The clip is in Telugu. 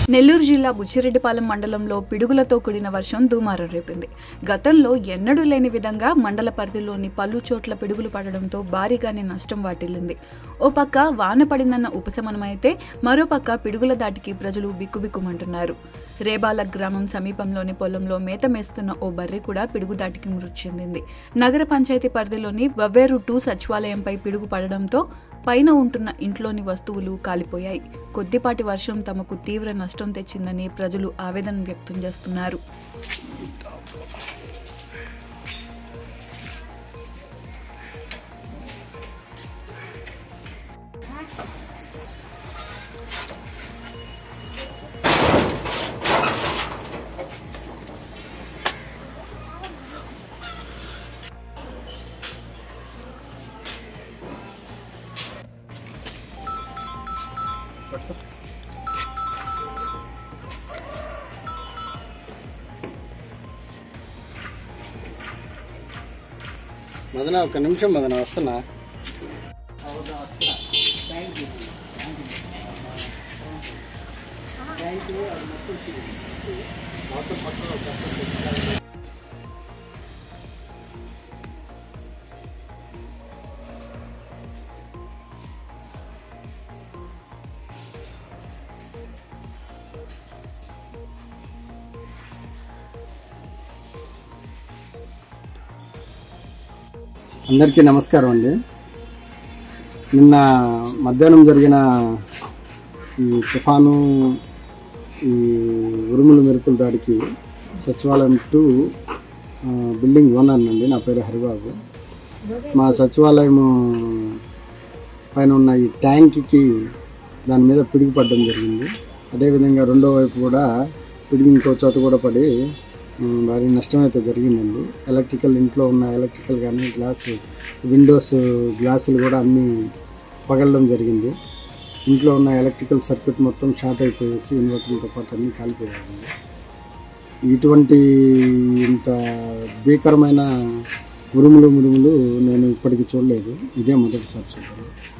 నెల్లూరు జిల్లా బుచ్చిరెడ్డిపాలెం మండలంలో పిడుగులతో కూడిన వర్షం దుమారం రేపింది గతంలో ఎన్నడూ లేని విధంగా మండల పరిధిలోని పలు చోట్ల పిడుగులు పడడంతో భారీగానే నష్టం వాటిల్లింది ఓ పక్క వాన పడిందన్న ఉపశమనమైతే మరోపక్క పిడుగుల దాటికి ప్రజలు బిక్కుబిక్కుమంటున్నారు రేబాల గ్రామం సమీపంలోని పొలంలో మేత మేస్తున్న ఓ బర్రె కూడా పిడుగు దాటికి మృతి చెందింది నగర పంచాయతీ పరిధిలోని వవ్వేరు టూ సచివాలయంపై పిడుగు పడడంతో పైన ఉంటున్న ఇంట్లోని వస్తువులు కాలిపోయాయి కొద్దిపాటి వర్షం తమకు తీవ్ర నష్టం తెచ్చిందని ప్రజలు ఆవేదన వ్యక్తం చేస్తున్నారు మదన ఒక నిమిషం మదన వస్తున్నా అందరికీ నమస్కారం అండి నిన్న మధ్యాహ్నం జరిగిన ఈ తుఫాను ఈ ఉరుములు మెరుపుల దాడికి సచివాలయం టు ఆ, బిల్డింగ్ ఓనర్ అండి నా పేరు హరిబాబు మా సచివాలయం పైన ఉన్న ఈ ట్యాంక్కి దాని మీద పిడిగి పడడం జరిగింది అదేవిధంగా రెండో వైపు కూడా పిడిగి ఇంకో చోట కూడా పడి ఉమ్, భారీ నష్టం అయితే జరిగిందండి ఎలక్ట్రికల్ ఇంట్లో ఉన్న ఎలక్ట్రికల్ కానీ గ్లాస్ విండోస్ గ్లాసులు కూడా అన్నీ పగలడం జరిగింది ఇంట్లో ఉన్న ఎలక్ట్రికల్ సర్క్యూట్ మొత్తం షార్ట్ అయిపోయేసి ఇన్వర్టర్లతో పాటు అన్నీ కాలిపోయాయండి ఇటువంటి ఇంత భీకరమైన ఉరుములు మురుములు నేను ఇప్పటికీ చూడలేదు ఇదే మొదటిసారి చూడాలి